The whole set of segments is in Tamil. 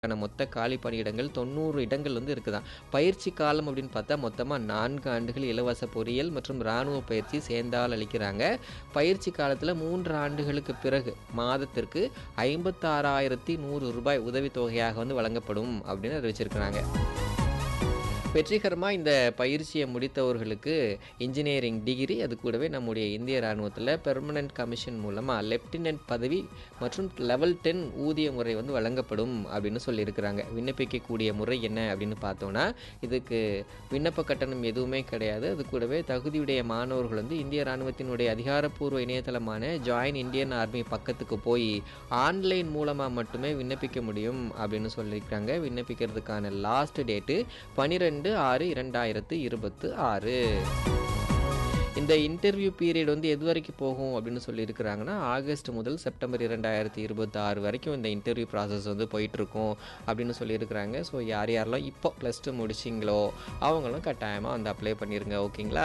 ஆன மொத்த காலி பணியிடங்கள் தொண்ணூறு இடங்கள் வந்து இருக்குதாம் பயிற்சி காலம் அப்படின்னு பார்த்தா மொத்தமாக நான்கு ஆண்டுகள் இலவச பொறியியல் மற்றும் இராணுவ பயிற்சி சேர்ந்தால் அளிக்கிறாங்க பயிற்சி காலத்தில் மூன்று ஆண்டுகளுக்கு பிறகு மாதத்திற்கு ஐம்பத்தாறாயிரத்தி நூறு ரூபாய் உதவித்தொகையாக வந்து வழங்கப்படும் அப்படின்னு அறிவிச்சிருக்கிறாங்க வெற்றிகரமாக இந்த பயிற்சியை முடித்தவர்களுக்கு இன்ஜினியரிங் டிகிரி அது கூடவே நம்முடைய இந்திய இராணுவத்தில் பெர்மனன்ட் கமிஷன் மூலமாக லெப்டினன்ட் பதவி மற்றும் லெவல் டென் ஊதிய முறை வந்து வழங்கப்படும் அப்படின்னு சொல்லியிருக்கிறாங்க விண்ணப்பிக்கக்கூடிய முறை என்ன அப்படின்னு பார்த்தோன்னா இதுக்கு விண்ணப்ப கட்டணம் எதுவுமே கிடையாது அது கூடவே தகுதியுடைய மாணவர்கள் வந்து இந்திய இராணுவத்தினுடைய அதிகாரப்பூர்வ இணையதளமான ஜாயின் இந்தியன் ஆர்மி பக்கத்துக்கு போய் ஆன்லைன் மூலமாக மட்டுமே விண்ணப்பிக்க முடியும் அப்படின்னு சொல்லியிருக்காங்க விண்ணப்பிக்கிறதுக்கான லாஸ்ட் டேட்டு பன்னிரெண்டு ஆறு இரண்டாயிரத்து இருபத்து ஆறு இந்த இன்டர்வியூ பீரியட் வந்து எது வரைக்கும் போகும் அப்படின்னு சொல்லியிருக்கிறாங்கன்னா ஆகஸ்ட் முதல் செப்டம்பர் இரண்டாயிரத்தி இருபத்தி ஆறு வரைக்கும் இந்த இன்டர்வியூ ப்ராசஸ் வந்து போயிட்டுருக்கும் அப்படின்னு சொல்லியிருக்கிறாங்க ஸோ யார் யாரெல்லாம் இப்போ ப்ளஸ் டூ முடிச்சிங்களோ அவங்களும் கட்டாயமாக வந்து அப்ளை பண்ணிடுங்க ஓகேங்களா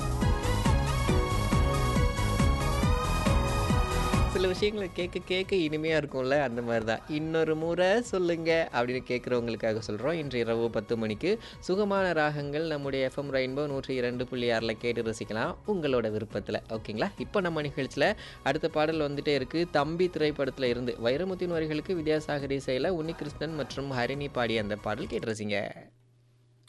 சில விஷயங்களை கேட்க கேட்க இனிமையாக இருக்கும்ல அந்த மாதிரி தான் இன்னொரு முறை சொல்லுங்க அப்படின்னு கேட்குறவங்களுக்காக சொல்கிறோம் இன்று இரவு பத்து மணிக்கு சுகமான ராகங்கள் நம்முடைய எஃப்எம் ரெயின்போ நூற்றி இரண்டு புள்ளி ஆறில் கேட்டு ரசிக்கலாம் உங்களோட விருப்பத்தில் ஓகேங்களா இப்போ நம்ம நிகழ்ச்சியில் அடுத்த பாடல் வந்துட்டே இருக்குது தம்பி திரைப்படத்தில் இருந்து வைரமுத்தின் வரிகளுக்கு வித்யாசாகரி செயல உன்னிகிருஷ்ணன் மற்றும் ஹரிணி பாடிய அந்த பாடல் கேட்டு ரசிங்க